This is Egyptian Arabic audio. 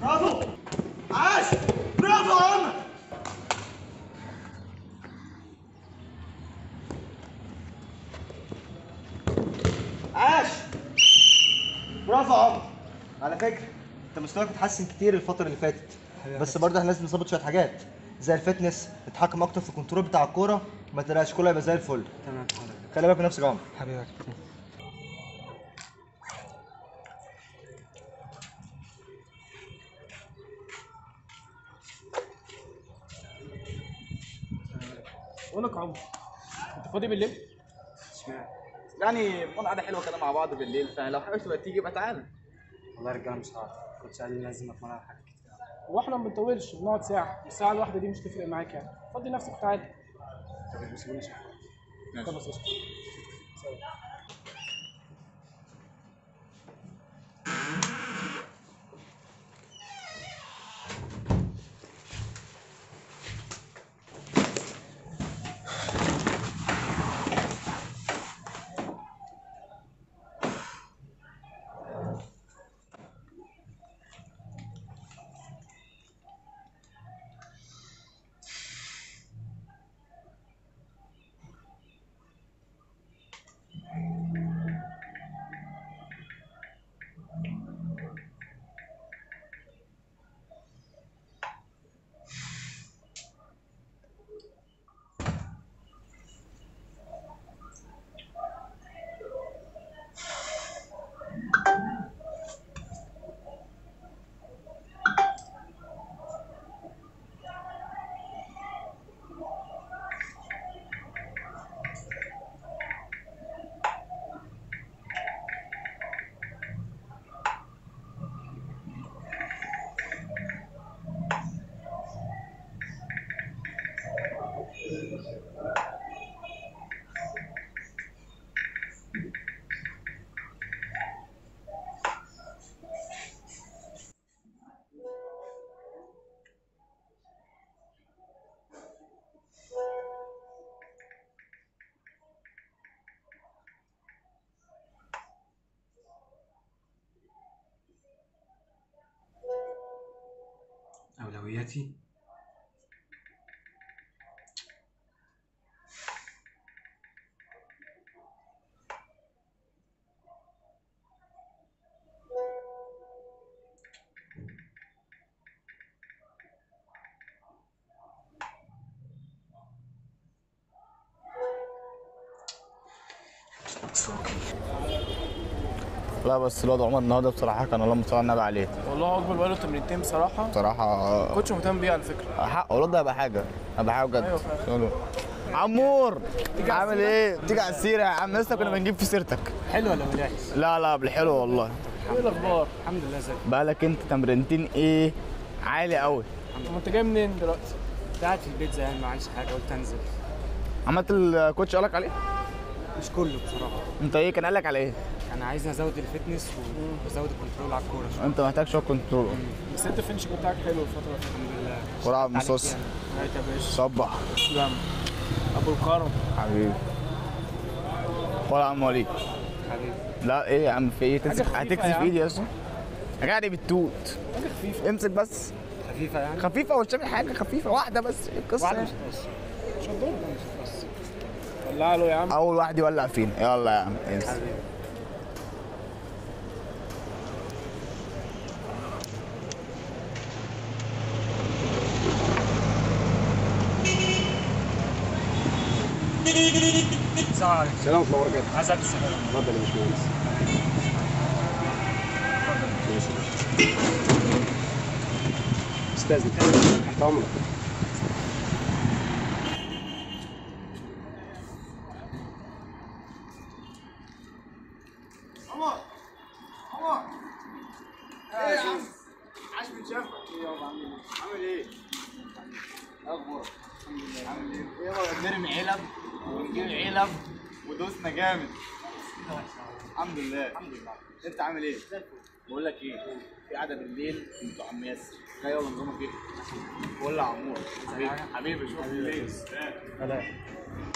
برافو عاش برافو يا عمر عاش برافو يا عمر على فكره انت مستواك اتحسن كتير الفتره اللي فاتت بس برضه احنا لازم نظبط شويه حاجات زي الفتنس نتحكم اكتر في الكنترول بتاع الكوره ما تقلقش كله هيبقى زي الفل تمام خلي بالك من نفسك يا عمر حبيبك بقول لك يا عمر انت فاضي بالليل؟ يعني نكون قاعده حلوه كده مع بعض بالليل فلو حابب تبقى تيجي يبقى تعالى والله يا رجاله مش هعرف كنت قال لي لازم اتمرن على حاجات كتير هو احنا ما بنطولش بنقعد ساعه الساعه الواحده دي مش تفرق معاك يعني فضي نفسك وتعالى طب بس ماشي خلاص قشطه سلام. اولوياتي لا بس الواد عمر النهارده بصراحه كان اللهم صل على النبي عليه والله اكبر بقاله تمرينتين بصراحه بصراحه كوتش مهتم بيه على فكره حق الواد ده هيبقى حاجه هيبقى حاجه بجد أيوة فعلا. يلا. عمور عامل ايه؟ تيجي على السيره يا عم لسه كنا بنجيب في سيرتك حلو ولا ملاحظ؟ لا لا بالحلو والله ايه الاخبار؟ الحمد لله زي بقالك انت تمرينتين ايه عالي قوي طب انت جاي منين دلوقتي؟ كنت قاعد في البيت زهقان ما عملش حاجه قلت انزل عملت الكوتش قالك عليه مش كله بصراحه انت ايه كان قالك على ايه كان عايزني ازود الفتنس و- وازود الكنترول على الكوره شويه انت محتاج شويه كنترول بس انت الفينش بتاعك حلو الفتره اللي فاتت الحمد لله ورا عليك مصوص يعني. هاي يا باشا صبح تسلم ابو الكرم حبيبي ولا عم وليد حبيبي لا ايه يا عم في ايه تمسك خفيفة هتكسي يا في عم. ايدي اصلا يا جدع بالتوت حاجه خفيفه امسك بس خفيفه يعني خفيفه ومش تعمل حاجه خفيفه واحده بس ايه القصه واحده يعني؟ مش هتقص مش هتضر بس ولع له يا عم اول واحد يولع فينا يلا يا عم امسك حبيبي السلام عليكم سلام ورحمة الله وبركاته عايز البس السلام اتفضل يا باشمهندس ماشي استاذن تحت امرك عمر عمر ايه يا عم عاش من شافك ايه يابا عامل ايه عامل ايه اخبارك الحمد لله عامل ايه ايه يابا بنرمي علب ونجيب علب ودوسنا جامد الحمد لله الحمد لله انت عامل ايه بقول لك ايه في قعده بالليل انتوا عم ياسر جاي يلا نظامك ايه بقول له عمور حبيبي حبيبي شوف بالليل سلام